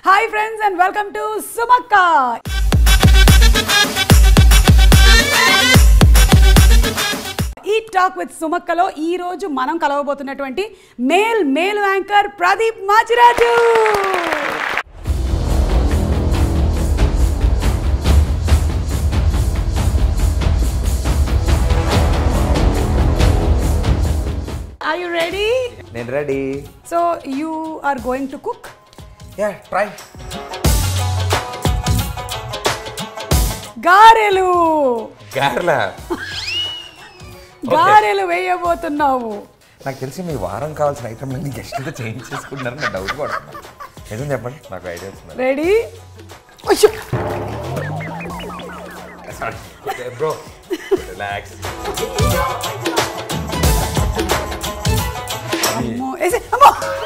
Hi friends and welcome to Sumakka ఈ talk with సుమక్కలో ఈ రోజు మనం కలవబోతున్నటువంటి male male anchor Pradeep Machiraju are you ready నేను ready so you are going to cook yeah try గారెలు గార్లా గారెలు వేయబోతున్నావు నాకు తెలిసి మీ వారం కావాల్సిన ఐటమ్ గెస్ట్తో చేంజ్ చేసుకుంటున్నారు నా డౌట్ కూడా నిజం చెప్పండి నాకు ఐడియా వచ్చింది రెడీ బ్రో రిలాక్స్ అమ్మో వేసే అమ్మో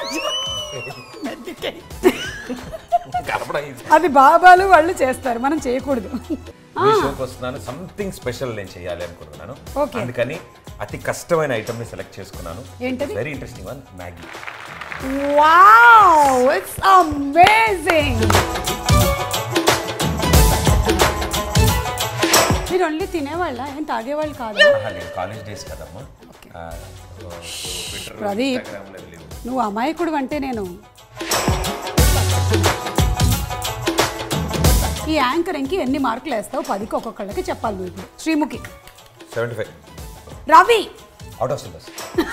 కలపడం easy. అది బాబాలు వాళ్ళు చేస్తారు మనం చేయకూడదు మీ షోకి వస్తున్నాను సంథింగ్ స్పెషల్ నేను చేయాలి అనుకుంటున్నాను Okay. అందుకని అతి కష్టమైన ఐటమ్ ని సెలెక్ట్ చేసుకున్నాను ఏంటది? Very interesting one Maggi wow it's amazing మీరు ఓన్లీ తినేవాళ్ళ ఏం తాగేవాళ్ళు కాదు నేను కాలేజ్ డేస్ కదమ్మా ఆ, సో Twitter, ప్రదీప్. Instagram లో లేవు. నువ్వు అమాయకుడు అంటే నేను ఈ యాంకరింగ్కి ఎన్ని మార్కులు వేస్తావు పదికి ఒక్కొక్కళ్ళకి చెప్పాలి నువ్వు ఇప్పుడు Sreemukhi 75 Ravi out of syllabus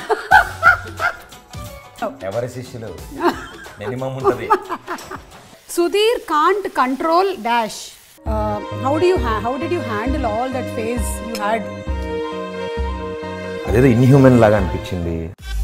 ఎవరి శిష్యులు మినిమం ఉంటుంది Sudheer can't control dash how do you how did you handle all that phase you had అదేదో ఇన్హ్యూమన్ లాగా అనిపించింది